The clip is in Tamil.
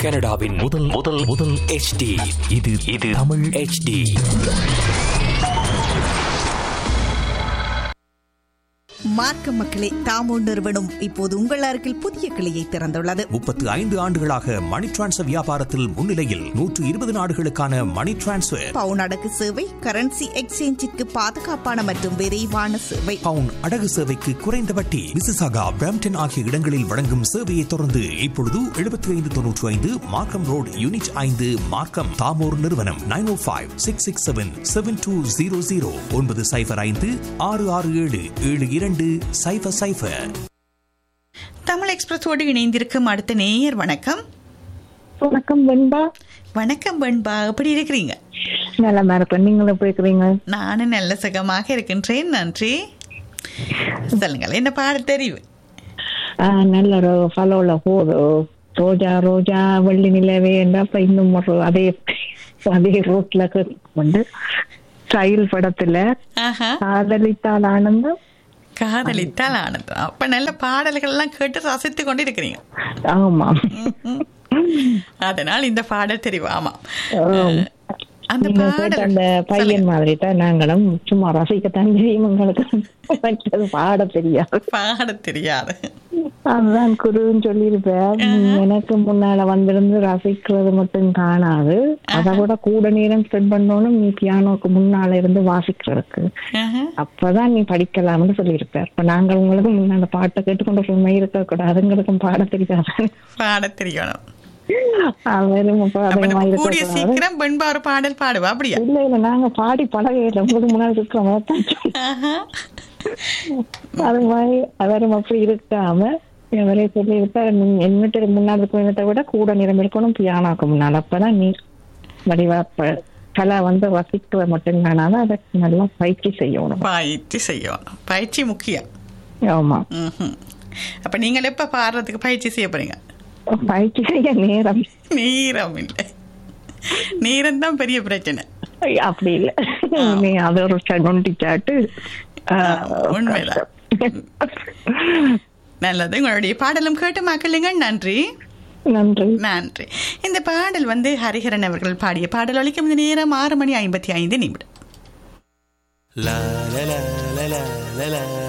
கனடாவின் முதல் முதல் முதல் HD இது இது தமிழ் HD மார்க்க மக்களே தாமோ நிறுவனம் இப்போது உங்கள் அருகில் புதிய கிளையை திறந்துள்ளது முப்பத்து ஐந்து ஆண்டுகளாக மணி டிரான்ஸ்ஃபர் வியாபாரத்தில் முன்னிலையில் நூற்று இருபது நாடுகளுக்கான மணி டிரான்ஸ்ஃபர் பவுன் அடகு சேவை கரன்சி எக்ஸ்சேஞ்சிற்கு பாதுகாப்பான மற்றும் விரைவான சேவை பவுன் அடகு சேவைக்கு குறைந்த வட்டி விசிசாகா பிரம்டன் ஆகிய இடங்களில் வழங்கும் சேவையை தொடர்ந்து இப்பொழுது எழுபத்தி ஐந்து தொன்னூற்றி ஐந்து மார்க்கம் ரோடு யூனிட் ஐந்து மார்க்கம் தாமோர் நிறுவனம் nine O five six six seven seven two zero zero ஒன்பது சைஃபர் ஐந்து ஆறு ஆறு ஏழு ஏழு இரண்டு சைஃபர் சைஃபர் தமிழ் எக்ஸ்பிரஸோடு இணைந்திருக்கும் அடுத்த நேயர் வணக்கம் வணக்கம் வெண்பா வணக்கம் பண்பா எப்படி இருக்கிறீங்க நலமா இருக்கேன் நீங்களும் எப்படி இருக்கிறீங்க நானும் நல்ல சுகமாக இருக்கின்றேன் நன்றி சொல்லுங்கள் என்ன பாட தெரிவு ஆ, நல்ல ஒரு ஃபாலோல போது ரோஜா ரோஜா வெள்ளி நிலவே அப்ப இன்னும் ஒரு அதே அதே ரோட்ல கொண்டு ஸ்டைல் படத்துல ஆஹா காதலித்தால் ஆனந்தம் காதலித்தால் ஆனந்தம் அப்ப நல்ல பாடல்கள் எல்லாம் கேட்டு ரசித்து கொண்டு இருக்கிறீங்க ஆமா அதனால் இந்த பாடல் தெரிவு ஆமாம் ஆம். அந்த நீங்க கேட்ட பாடல் அந்த பையன் மாதிரி தான் நாங்களும் சும்மா ரசிக்கத்தான் தெரியும் எங்களுக்கு மற்றது பாட தெரியாது பாட தெரியாது அதுதான் குருன்னு சொல்லியிருப்பேன் எனக்கு முன்னால வந்திருந்து ரசிக்கிறது மட்டும் காணாது அதை விட கூட நேரம் ஸ்பெண்ட் பண்ணணும் நீ பியானோக்கு முன்னால இருந்து வாசிக்கிறதுக்கு ஆஹா. அப்பதான் நீ படிக்கலாம்னு சொல்லியிருப்ப இப்ப நாங்கள் உங்களுக்கு முன்னால பாட்டை கேட்டுக்கொண்டு சும்மா இருக்க கூடாதுங்களுக்கும் பாட தெரியாது பாட தெரியணும் அவரும் அப்ப அப்ப அதிகமா நம்ம இருக்க கூடிய கூடாது சீக்கிரம் பெண்பா ஒரு பாடல் பாடுவா அப்படியா இல்ல இல்ல நாங்க பாடி பழகையில உங்களுக்கு முன்னாடி இருக்கிறோம் ஆஹா. அது மாதிரி அவரும் அப்படி இருக்காம இவரே சொல்லியிருப்பார் நீ என்னட்டு முன்னாடி இருக்கிறத விட கூட நிறம் இருக்கணும் பியானாக்கு முன்னால் அப்பதான் நீ வடிவா ப- கலை வந்து ரசிக்க மட்டும் காணாத அதை நல்லா பயிற்சி செய்யணும் பயிற்சி செய்யணும் பயிற்சி முக்கியம் ஆமா ம்ஹும். அப்ப நீங்கள் எப்ப பாடுறதுக்கு பயிற்சி செய்ய போறீங்க பயிற்சி செய்ய நேரம் நேரம் இல்லை நேரம் தான் பெரிய பிரச்சனை அப்படி இல்ல நீ அது ஒரு நொண்டி சாட்டு உண்மைதான். நல்லது உங்களுடைய பாடலும் கேட்டு மக்களுங்கள் நன்றி நன்றி நன்றி இந்த பாடல் வந்து ஹரிஹரன் அவர்கள் பாடிய பாடல் ஒலிக்கும் இந்த நேரம் ஆறு மணி ஐம்பத்தி ஐந்து நிமிடம் La la la la la la la